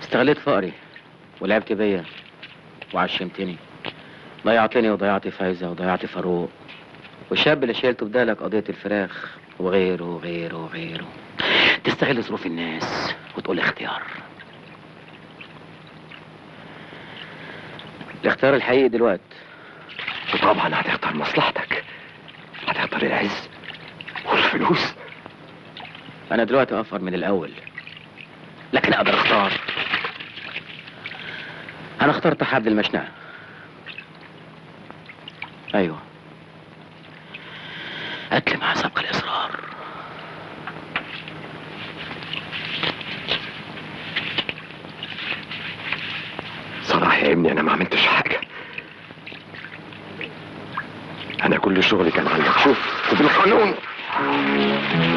استغليت فقري ولعبت بيا وعشمتني ضيعتني وضيعت فايزة وضيعت فاروق والشاب اللي شيلته بدالك قضية الفراخ وغيره وغيره وغيره تستغل ظروف الناس وتقول اختيار الاختيار الحقيقي دلوقتي وطبعا هتختار مصلحتك هتختار العز والفلوس انا دلوقتي افر من الاول لكن اقدر اختار انا اخترت حبل المشنقة ايوه قتل مع سبق الاصرار صراحة يا ابني انا ما عملتش حاجة انا كل شغلي كان عندك شوف وبالقانون